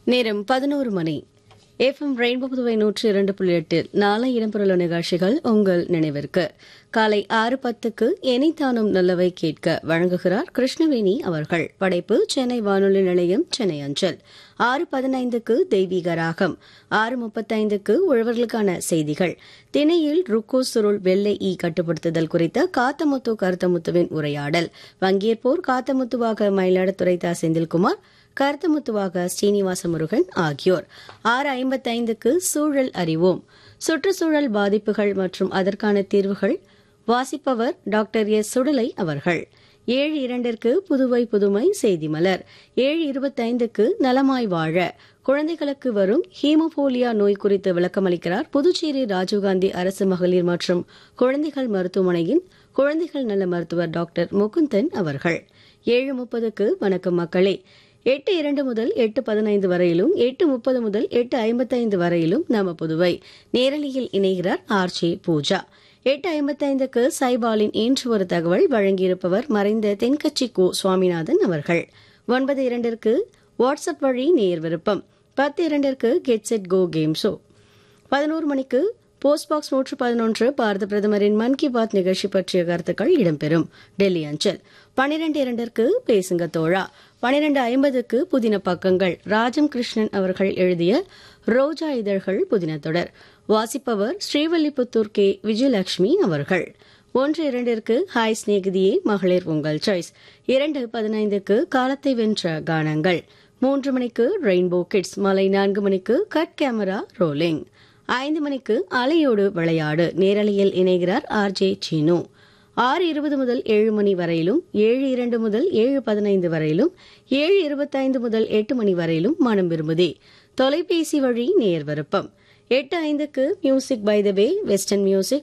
நேரம் பதினோரு மணி FM rainbow Puduvai நூற்றி இரண்டு புள்ளி எட்டில் நாளை இடம்பெறவுள்ள நிகழ்ச்சிகள் உங்கள் நினைவிற்கு காலை ஆறு பத்துக்கு எனிதானும் நல்லவை கேட்க வழங்குகிறார் கிருஷ்ணவேணி அவர்கள் படைப்பு சென்னை வானொலி நிலையம் சென்னை அஞ்சல் ஆறு பதினைந்துக்கு தெய்வீக ராகம் ஆறு முப்பத்தைந்துக்கு உழவர்களுக்கான செய்திகள் திணையில் ருக்கோ சுருள் வெள்ளை ஈ கட்டுப்படுத்துதல் குறித்த காத்தமுத்து கருத்தமுத்துவின் உரையாடல் பங்கேற்போர் காத்தமுத்துவாக மயிலாடுதுறை தா செந்தில்குமார் கருத்தமுத்துவாக ஸ்ரீனிவாச முருகன் ஆகியோர் ஆறு ஐம்பத்தைந்துக்கு சூழல் அறிவோம் சுற்றுச்சூழல் பாதிப்புகள் மற்றும் அதற்கான தீர்வுகள் வாசிப்பவர் டாக்டர் எஸ் சுடலை அவர்கள் ஏழு இரண்டிற்கு புதுவை புதுமை செய்தி மலர் ஏழு இருபத்தைந்துக்கு நலமாய் வாழ குழந்தைகளுக்கு வரும் ஹீமோபோலியா நோய் குறித்து விளக்கமளிக்கிறார் புதுச்சேரி ராஜீவ்காந்தி அரசு மகளிர் மற்றும் குழந்தைகள் மருத்துவமனையின் குழந்தைகள் நல மருத்துவர் டாக்டர் முகுந்தன் அவர்கள் ஏழு முப்பதுக்கு வணக்கம் மக்களே எட்டு இரண்டு முதல் எட்டு பதினைந்து வரையிலும் எட்டு முப்பது முதல் எட்டு ஐம்பத்தைந்து வரையிலும் நம புதுவை நேரலையில் இணைகிறார் ஆர் ஜே பூஜா எட்டு ஐம்பத்தைந்துக்கு சைபாலின் இன்று ஒரு தகவல் வழங்கியிருப்பவர் மறைந்த தென்கட்சி கோ சுவாமிநாதன் அவர்கள் ஒன்பது இரண்டிற்கு வாட்ஸ்அப் வழி நேர் விருப்பம் பத்து இரண்டிற்கு get set go game show பதினோரு மணிக்கு போஸ்ட் பாக்ஸ் நூற்று பதினொன்று பாரத பிரதமரின் மன் கி பாத் நிகழ்ச்சி பற்றிய கருத்துக்கள் இடம்பெறும் டெல்லி அஞ்சல் பனிரெண்டு இரண்டிற்கு பேசுங்க தோழா பனிரெண்டு ஐம்பதுக்கு புதின பக்கங்கள் ராஜம் கிருஷ்ணன் அவர்கள் எழுதிய ரோஜா இதழ்கள் புதின தொடர் வாசிப்பவர் ஸ்ரீவல்லிபுத்தூர் கே விஜயலட்சுமி அவர்கள் ஒன்று இரண்டிற்கு ஹாய் சிநேகிதியே மகளிர் உங்கள் சாய்ஸ் இரண்டு பதினைந்துக்கு காலத்தை வென்ற கானங்கள் மூன்று மணிக்கு ரெயின்போ கிட்ஸ் மாலை நான்கு மணிக்கு கட் கேமரா ரோலிங் ஐந்து மணிக்கு அலையோடு விளையாடு நேரலையில் இணைகிறார் ஆர் ஜே சீனு ஆறு இருபது முதல் ஏழு மணி வரையிலும் ஏழு இரண்டு முதல் ஏழு பதினைந்து வரையிலும் ஏழு இருபத்தைந்து முதல் எட்டு மணி வரையிலும் மனம் விரும்புதே தொலைபேசி வழி நேர் விருப்பம் எட்டு ஐந்துக்கு music by the way western music